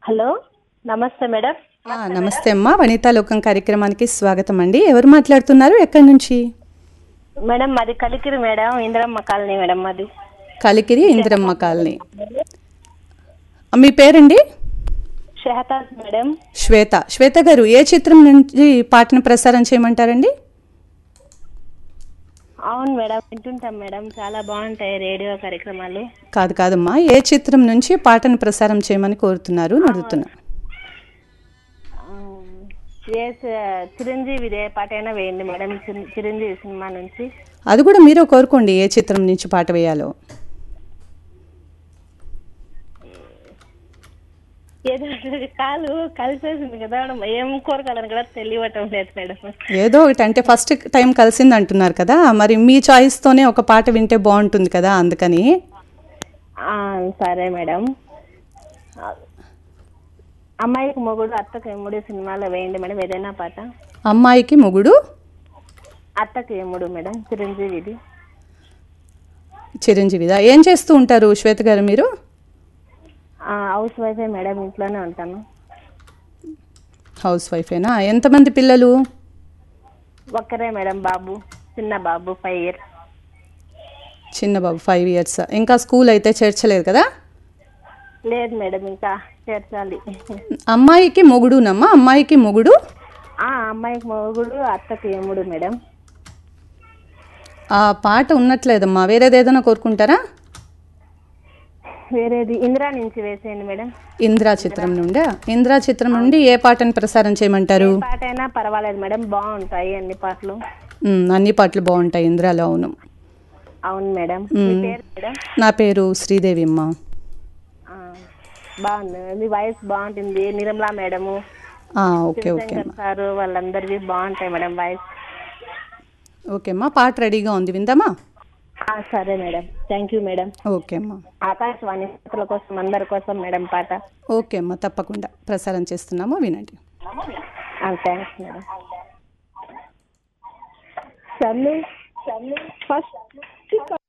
hello నమస్తే madam ఆ, నమస్తే అమ్మా వనితా లోకం కార్యక్రమానికి స్వాగతం అండి ఎవరు మాట్లాడుతున్నారు ఎక్కడి నుంచి మేడం మాది Kalikiri madam Indiramma colony madam మాది కలికిరి ఇందిరమ్మ కాలనీ మీ పేరండి షెహతాజ్ మేడం శ్వేత శ్వేత గారు ఏ చిత్రం నుంచి పాటను ప్రసారం చేయమంటారండి అవును మేడం వింటుంటాం మేడం చాలా బాగుంటాయి రేడియో కార్యక్రమాలు కాదు కాదమ్మా ఏ చిత్రం నుంచి పాటను ప్రసారం చేయమని కోరుతున్నారు అని అడుగుతున్నా ఆ, ఏ స- చిరంజీవి ఏ పాట అయినా వేయండి మేడం చిర- చిరంజీవి సినిమా నుంచి అది కూడా మీరు కోరుకోండి ఏ చిత్రం నుంచి పాట వేయాలో ఏదో కాలు కలిసేసింది కదా మేడం ఏం కోరగలను కూడా తెలియటం లేదు మేడం ఏదో ఒకటి అంటే ఫస్ట్ టైం కలిసింది అంటున్నారు కదా మరి మీ చాయిస్తోనే ఒక పాట వింటే బాగుంటుంది కదా అందుకని ఆ, సరే మేడం ఆ, అమ్మాయికి మొగుడు అత్తకి ఎమ్ముడు సినిమాలో వేయండి మేడం ఏదైనా పాట అమ్మాయికి మొగుడు అత్తకి ఎమ్ముడు మేడం చిరంజీవిది చిరంజీవిదా ఏం చేస్తూ ఉంటారు శ్వేత గారు మీరు ఆ, హౌస్ వైఫే మేడం ఇంట్లోనే ఉంటాను హౌస్ వైఫేనా ఎంతమంది పిల్లలు ఒక్కరే మేడం బాబు చిన్న బాబు ఫైవ్ ఇయర్స్ చిన్న బాబు ఫైవ్ ఇయర్స్ ఇంకా స్కూల్ అయితే చేర్చలేదు కదా లేదు మేడం ఇంకా చేర్చాలి అమ్మాయికి మొగుడునమ్మా అమ్మాయికి మొగుడు ఆ అమ్మాయికి మొగుడు అత్తకి ఎమ్ముడు మేడం ఆ పాట ఉన్నట్లేదమ్మా వేరేది ఏదైనా కోరుకుంటారా వేరేది ఇందిరా నుంచి వేసేయండి మేడం ఇంద్రా చిత్రం నుండి ఇంద్రా చిత్రం నుండి ఏ పాటను ప్రసారం చేయమంటారు పాట అయినా పర్వాలేదు మేడం బాగుంటాయి అన్ని పాటలు ఉమ్, అన్ని పాటలు బాగుంటాయి ఇంద్రాలో అవును అవును మేడం మీ పేరు మేడం నా పేరు శ్రీదేవి అమ్మ ఆ, బాగుంది మీ వాయిస్ బాగుంటుంది నిర్మలా మేడము ఆ, ఓకే ఓకే శంకర్ సారు వాళ్ళందరివి బాగుంటాయి మేడం వాయిస్ ఓకే అమ్మా పాట రెడీగా ఉంది విందామా ఆ, సరే madam thank you madam okay అమ్మా ఆకాశవాణి శ్రోతల కోసం అందరి కోసం మేడం పాట ఓకే అమ్మా తప్పకుండా ప్రసారం చేస్తున్నాము వినండి thanks madam Sunny Sunny first